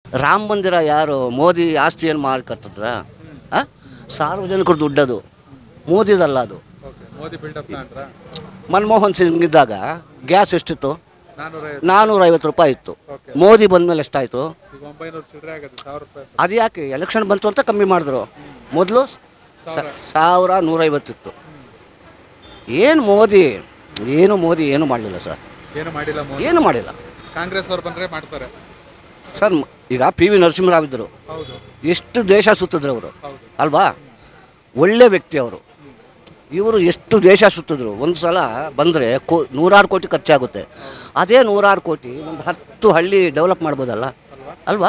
ರಾಮ ಮಂದಿರ ಯಾರು ಮೋದಿ ಆಸ್ತಿ ಏನು ಮಾಡ್ಕತ್ತದ್ರ ಆ ಸಾರ್ವಜನಿಕರ ದುಡ್ಡದು ಮೋದಿದಲ್ಲ ಅದು ಓಕೆ ಮೋದಿ ಬಿಲ್ಡಪ್ ಅಂದ್ರ ಮನಮೋಹನ್ ಸಿಂಗ್ ಇದ್ದಾಗ ಗ್ಯಾಸ್ ಎಷ್ಟಿತ್ತು ನಾನೂರ ನಾನ್ನೂರೈವತ್ತು ರೂಪಾಯಿ ಇತ್ತು ಓಕೆ ಮೋದಿ ಬಂದಮೇಲೆ ಎಷ್ಟಾಯಿತು ಈಗ ಒಂಬೈನೂರು ಚಿಲ್ಲರೆ ಆಗುತ್ತೆ ಸಾವಿರ ರೂಪಾಯಿ ಅದು ಯಾಕೆ ಎಲೆಕ್ಷನ್ ಬಂತು ಅಂತ ಕಮ್ಮಿ ಮಾಡಿದ್ರು ಮೊದಲು ಸಾವಿರ ನೂರೈವತ್ತಿತ್ತು ಏನು ಮೋದಿ ಏನು ಮೋದಿ ಏನು ಮಾಡಲಿಲ್ಲ ಸರ್ ಏನು ಮಾಡಿಲ್ಲ ಮೋದಿ ಏನು ಮಾಡಿಲ್ಲ ಕಾಂಗ್ರೆಸ್ ಅವ್ರು ಬಂದ್ರೆ ಮಾಡ್ತಾರೆ ಸರ್ ಮ್- ಈಗ ಪಿ ವಿ ನರಸಿಂಹರಾವ್ ಇದ್ದರು ಹೌದು ಎಷ್ಟು ದೇಶ ಸುತ್ತಿದ್ರು ಅವರು ಹೌದು ಅಲ್ವಾ ಒಳ್ಳೆ ವ್ಯಕ್ತಿ ಅವರು ಇವರು ಎಷ್ಟು ದೇಶ ಸುತ್ತಿದ್ರು ಒಂದು ಸಲ ಬಂದರೆ ಕೋ ನೂರಾರು ಕೋಟಿ ಖರ್ಚಾಗುತ್ತೆ ಅದೇ ನೂರಾರು ಕೋಟಿ ಒಂದು ಹತ್ತು ಹಳ್ಳಿ ಡೆವಲಪ್ ಮಾಡ್ಬೋದಲ್ಲ ಅಲ್ವಾ